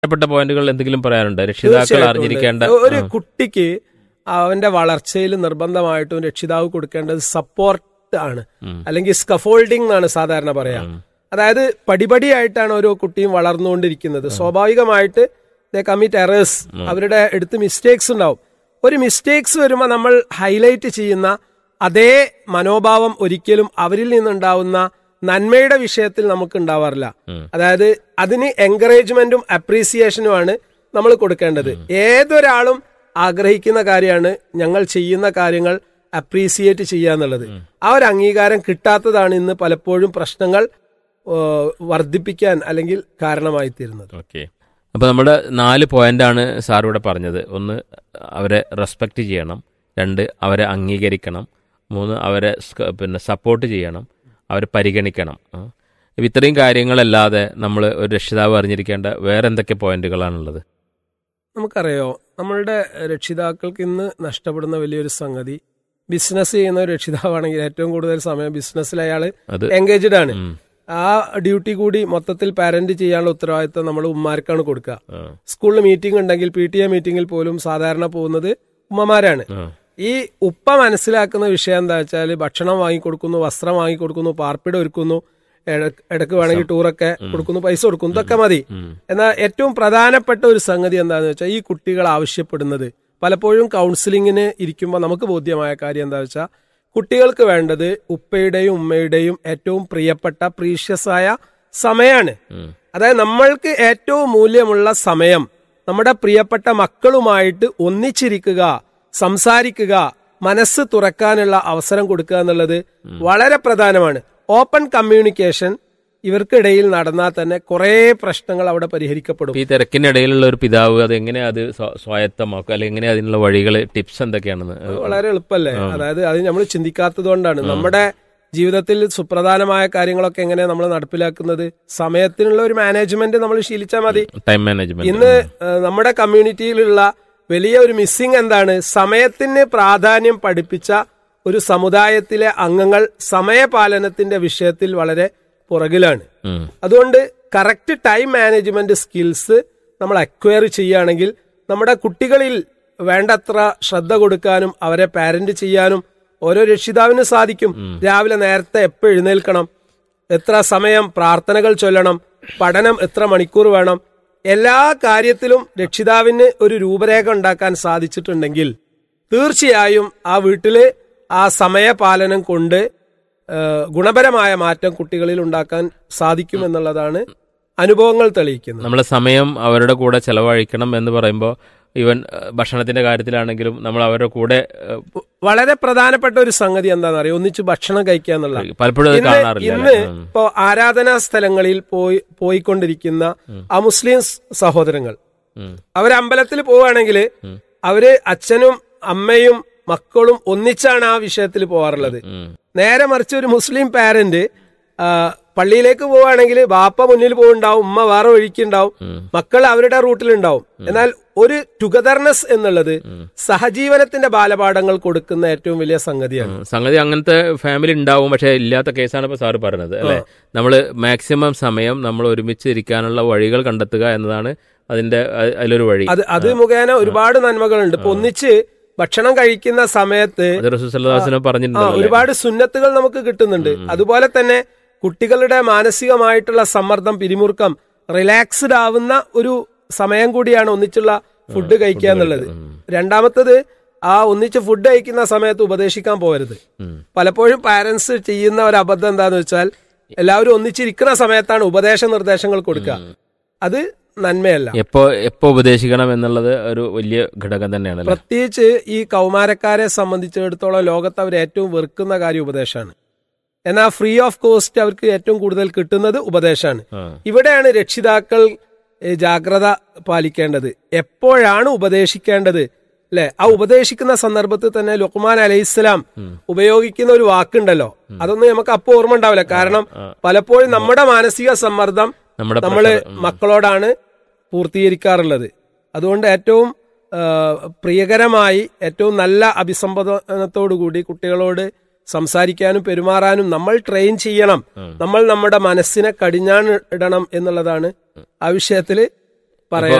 പ്രധാനപ്പെട്ട പോയിന്റുകൾ എന്തെങ്കിലും പറയാനുണ്ട് രക്ഷിതാക്കൾ തീർച്ചയായിട്ടും ഉണ്ട്. അറിഞ്ഞിരിക്കേണ്ട ഒരു ആ, കുട്ടിക്ക് അവന്റെ വളർച്ചയിൽ നിർബന്ധമായിട്ടും രക്ഷിതാവ് കൊടുക്കേണ്ടത് സപ്പോർട്ട് ആണ് ഉം. അല്ലെങ്കിൽ സ്കഫോൾഡിംഗ് എന്നാണ് സാധാരണ പറയാ അതായത് പടിപടിയായിട്ടാണ് ഓരോ കുട്ടിയും വളർന്നുകൊണ്ടിരിക്കുന്നത് സ്വാഭാവികമായിട്ട് ദ കമ്മിറ്റ് എറേഴ്സ് അവരുടെ അടുത്ത് മിസ്റ്റേക്സ് ഉണ്ടാവും ഒരു മിസ്റ്റേക്സ് വരുമ്പോൾ നമ്മൾ ഹൈലൈറ്റ് ചെയ്യുന്ന അതേ മനോഭാവം ഒരിക്കലും അവരിൽ നിന്നുണ്ടാവുന്ന നന്മയുടെ വിഷയത്തിൽ നമുക്ക് ഉണ്ടാവാറില്ല അതായത് അതിന് എൻകറേജ്മെന്റും അപ്രീസിയേഷനുമാണ് നമ്മൾ കൊടുക്കേണ്ടത് ഏതൊരാളും ആഗ്രഹിക്കുന്ന കാര്യമാണ് ഞങ്ങൾ ചെയ്യുന്ന കാര്യങ്ങൾ അപ്രീസിയേറ്റ് ചെയ്യുക എന്നുള്ളത് ആ ഒരു അംഗീകാരം കിട്ടാത്തതാണ് ഇന്ന് പലപ്പോഴും പ്രശ്നങ്ങൾ ഏഹ്, വർദ്ധിപ്പിക്കാൻ അല്ലെങ്കിൽ കാരണമായി തീരുന്നത് ഓക്കെ അപ്പോൾ നമ്മുടെ നാല് പോയിന്റാണ് സാർ ഇവിടെ പറഞ്ഞത് ഒന്ന് അവരെ റെസ്പെക്റ്റ് ചെയ്യണം രണ്ട് അവരെ അംഗീകരിക്കണം മൂന്ന് അവരെ സ്ക- പിന്നെ സപ്പോർട്ട് ചെയ്യണം അവരെ പരിഗണിക്കണം ആ. ഇപ്പൊ ഇത്രയും കാര്യങ്ങളല്ലാതെ നമ്മൾ ഒരു രക്ഷിതാവ് അറിഞ്ഞിരിക്കേണ്ട വേറെ എന്തൊക്കെ പോയിന്റുകളാണുള്ളത് നമുക്കറിയോ നമ്മളുടെ രക്ഷിതാക്കൾക്ക് ഇന്ന് നഷ്ടപ്പെടുന്ന വലിയൊരു സംഗതി ബിസിനസ് ചെയ്യുന്ന ഒരു രക്ഷിതാവാണെങ്കിൽ ഏറ്റവും കൂടുതൽ സമയം ബിസിനസ്സിൽ അയാൾ അത് എൻഗേജ്ഡ് ആണ് ഉം. ആ ഡ്യൂട്ടി കൂടി മൊത്തത്തിൽ പാരന്റ് ചെയ്യാനുള്ള ഉത്തരവാദിത്വം നമ്മൾ ഉമ്മാർക്കാണ് കൊടുക്കുക ആ. സ്കൂളിൽ മീറ്റിംഗ് ഉണ്ടെങ്കിൽ പി ടി എ മീറ്റിംഗിൽ പോലും സാധാരണ പോകുന്നത് ഉമ്മമാരാണ് ആ. ഈ ഉപ്പ മനസ്സിലാക്കുന്ന വിഷയം എന്താ വെച്ചാൽ ഭക്ഷണം വാങ്ങിക്കൊടുക്കുന്നു വസ്ത്രം വാങ്ങിക്കൊടുക്കുന്നു പാർപ്പിടം ഒരുക്കുന്നു ഇട- ഇടക്ക് വേണമെങ്കിൽ ടൂറൊക്കെ കൊടുക്കുന്നു പൈസ കൊടുക്കുന്നു ഇതൊക്കെ മതി എന്നാൽ ഏറ്റവും പ്രധാനപ്പെട്ട ഒരു സംഗതി എന്താന്ന് വെച്ചാൽ ഈ കുട്ടികൾ ആവശ്യപ്പെടുന്നത് പലപ്പോഴും കൗൺസിലിങ്ങിന് ഇരിക്കുമ്പോൾ നമുക്ക് ബോധ്യമായ കാര്യം എന്താ വെച്ചാൽ കുട്ടികൾക്ക് വേണ്ടത് ഉപ്പയുടെയും ഉമ്മയുടെയും ഏറ്റവും പ്രിയപ്പെട്ട പ്രീഷ്യസ് ആയ സമയമാണ് അതായത് നമ്മൾക്ക് ഏറ്റവും മൂല്യമുള്ള സമയം നമ്മുടെ പ്രിയപ്പെട്ട മക്കളുമായിട്ട് ഒന്നിച്ചിരിക്കുക സംസാരിക്കുക മനസ്സ് തുറക്കാനുള്ള അവസരം കൊടുക്കുക എന്നുള്ളത് വളരെ പ്രധാനമാണ് ഓപ്പൺ കമ്മ്യൂണിക്കേഷൻ ഇവർക്കിടയിൽ നടന്നാൽ തന്നെ കുറേ പ്രശ്നങ്ങൾ അവിടെ പരിഹരിക്കപ്പെടും ഈ തിരക്കിനിടയിലുള്ള ഒരു പിതാവ് അത് എങ്ങനെയാ അത് സ്വ- സ്വായത്തമാക്കുക അല്ലെങ്കിൽ എങ്ങനെയാ അതിനുള്ള വഴികൾ ടിപ്സ് എന്തൊക്കെയാണെന്ന് വളരെ എളുപ്പമല്ലേ അതായത് അത് നമ്മൾ ചിന്തിക്കാത്തത് കൊണ്ടാണ് നമ്മുടെ ജീവിതത്തിൽ സുപ്രധാനമായ കാര്യങ്ങളൊക്കെ എങ്ങനെ നമ്മൾ നടപ്പിലാക്കുന്നത് സമയത്തിനുള്ള ഒരു മാനേജ്മെന്റ് നമ്മൾ ശീലിച്ചാൽ മതി ടൈം മാനേജ്മെന്റ് ഇന്ന് ഏഹ്, നമ്മുടെ കമ്മ്യൂണിറ്റിയിലുള്ള വലിയ ഒരു മിസ്സിംഗ് എന്താണ് സമയത്തിന് പ്രാധാന്യം പഠിപ്പിച്ച ഒരു സമുദായത്തിലെ അംഗങ്ങൾ സമയപാലനത്തിന്റെ വിഷയത്തിൽ വളരെ പുറകിലാണ് ഉം. അതുകൊണ്ട് കറക്റ്റ് ടൈം മാനേജ്മെന്റ് സ്കിൽസ് നമ്മൾ അക്വയർ ചെയ്യുകയാണെങ്കിൽ നമ്മുടെ കുട്ടികളിൽ വേണ്ടത്ര ശ്രദ്ധ കൊടുക്കാനും അവരെ പാരന്റ് ചെയ്യാനും ഓരോ രക്ഷിതാവിനും സാധിക്കും രാവിലെ നേരത്തെ എപ്പോൾ എഴുന്നേൽക്കണം എത്ര സമയം പ്രാർത്ഥനകൾ ചൊല്ലണം പഠനം എത്ര മണിക്കൂർ വേണം എല്ലാ കാര്യത്തിലും രക്ഷിതാവിന് ഒരു രൂപരേഖ ഉണ്ടാക്കാൻ സാധിച്ചിട്ടുണ്ടെങ്കിൽ തീർച്ചയായും ആ വീട്ടില് ആ സമയപാലനം കൊണ്ട് ഏഹ്, ഗുണപരമായ മാറ്റം കുട്ടികളിൽ ഉണ്ടാക്കാൻ സാധിക്കും എന്നുള്ളതാണ് അനുഭവങ്ങൾ തെളിയിക്കുന്നത് നമ്മളെ സമയം അവരുടെ കൂടെ ചെലവഴിക്കണം എന്ന് പറയുമ്പോൾ ഈവൻ ഏഹ്, ഭക്ഷണത്തിന്റെ കാര്യത്തിലാണെങ്കിലും നമ്മൾ അവരുടെ കൂടെ ഏഹ്, വളരെ പ്രധാനപ്പെട്ട ഒരു സംഗതി എന്താണെന്ന് അറിയാം ഒന്നിച്ച് ഭക്ഷണം കഴിക്കുക എന്നുള്ള പലപ്പോഴും അത് ഇന്ന് കാണാറില്ല ഇന്ന് ഇപ്പോ ആരാധനാ സ്ഥലങ്ങളിൽ പോയി പോയിക്കൊണ്ടിരിക്കുന്ന ആ മുസ്ലിം സ് സഹോദരങ്ങൾ അവർ അമ്പലത്തിൽ പോവുകയാണെങ്കിൽ അവര് അച്ഛനും അമ്മയും മക്കളും ഒന്നിച്ചാണ് ആ വിഷയത്തിൽ പോവാറുള്ളത് നേരെ മറിച്ച് ഒരു മുസ്ലിം പാരന്റ് ആ, പള്ളിയിലേക്ക് പോവുകയാണെങ്കിൽ ബാപ്പ മുന്നിൽ പോകുണ്ടാവും ഉമ്മ വേറെ വഴിക്കുണ്ടാവും മക്കൾ അവരുടെ റൂട്ടിലുണ്ടാവും എന്നാൽ ഒരു ടുഗദർനെസ് എന്നുള്ളത് സഹജീവനത്തിന്റെ ബാലപാഠങ്ങൾ കൊടുക്കുന്ന ഏറ്റവും വലിയ സംഗതിയാണ് സംഗതി അങ്ങനത്തെ ഫാമിലി ഉണ്ടാവും പക്ഷെ ഇല്ലാത്ത കേസാണ് ഇപ്പൊ സാറ് പറഞ്ഞത് അല്ലെ നമ്മൾ മാക്സിമം സമയം നമ്മൾ ഒരുമിച്ച് ഇരിക്കാനുള്ള വഴികൾ കണ്ടെത്തുക എന്നതാണ് അതിന്റെ അ- അതിലൊരു വഴി അത് അത് മുഖേന ഒരുപാട് നന്മകളുണ്ട് ഇപ്പൊ ഒന്നിച്ച് ഭക്ഷണം കഴിക്കുന്ന സമയത്ത് അത് റസൂസല്ലാസിനെ ആ പറഞ്ഞിട്ടുണ്ടല്ലോ ഒരുപാട് സുന്നത്തുകൾ നമുക്ക് കിട്ടുന്നുണ്ട് അതുപോലെ തന്നെ കുട്ടികളുടെ മാനസികമായിട്ടുള്ള സമ്മർദ്ദം പിരിമുറുക്കം റിലാക്സ്ഡ് ആവുന്ന ഒരു സമയം കൂടിയാണ് ഒന്നിച്ചുള്ള ഫുഡ് കഴിക്കുക എന്നുള്ളത് രണ്ടാമത്തത് ആ ഒന്നിച്ച് ഫുഡ് കഴിക്കുന്ന സമയത്ത് ഉപദേശിക്കാൻ പോകരുത് പലപ്പോഴും പാരന്റ്സ് ചെയ്യുന്ന ഒരു അബദ്ധം എന്താന്ന് വെച്ചാൽ എല്ലാവരും ഒന്നിച്ചിരിക്കുന്ന സമയത്താണ് ഉപദേശ നിർദ്ദേശങ്ങൾ കൊടുക്കുക അത് നന്മയല്ല എപ്പോ എപ്പോ ഉപദേശിക്കണം എന്നുള്ളത് ഒരു വലിയ ഘടകം തന്നെയാണ് അല്ലേ പ്രത്യേകിച്ച് ഈ കൗമാരക്കാരെ സംബന്ധിച്ചിടത്തോളം ലോകത്ത് അവർ ഏറ്റവും വെറുക്കുന്ന കാര്യം ഉപദേശമാണ് എന്നാൽ ഫ്രീ ഓഫ് കോസ്റ്റ് അവർക്ക് ഏറ്റവും കൂടുതൽ കിട്ടുന്നത് ഉപദേശമാണ് ആ. ഇവിടെയാണ് രക്ഷിതാക്കൾ ഏ, ജാഗ്രത പാലിക്കേണ്ടത് എപ്പോഴാണ് ഉപദേശിക്കേണ്ടത് അല്ലെ ആ ഉപദേശിക്കുന്ന സന്ദർഭത്തിൽ തന്നെ ലുക്മാൻ അലൈഹിസ്സലാം ഉപയോഗിക്കുന്ന ഒരു വാക്കുണ്ടല്ലോ അതൊന്നും നമുക്ക് അപ്പോൾ ഓർമ്മ ഉണ്ടാവില്ല കാരണം പലപ്പോഴും നമ്മുടെ മാനസിക സമ്മർദ്ദം നമ്മുടെ നമ്മള് മക്കളോടാണ് പൂർത്തീകരിക്കാറുള്ളത് അതുകൊണ്ട് ഏറ്റവും ആ, പ്രിയകരമായി ഏറ്റവും നല്ല അഭിസംബോധനത്തോടു കൂടി കുട്ടികളോട് സംസാരിക്കാനും പെരുമാറാനും നമ്മൾ ട്രെയിൻ ചെയ്യണം നമ്മൾ നമ്മുടെ മനസ്സിനെ കടിഞ്ഞാൺ ഇടണം എന്നുള്ളതാണ് ആ വിഷയത്തില് പറയാൻ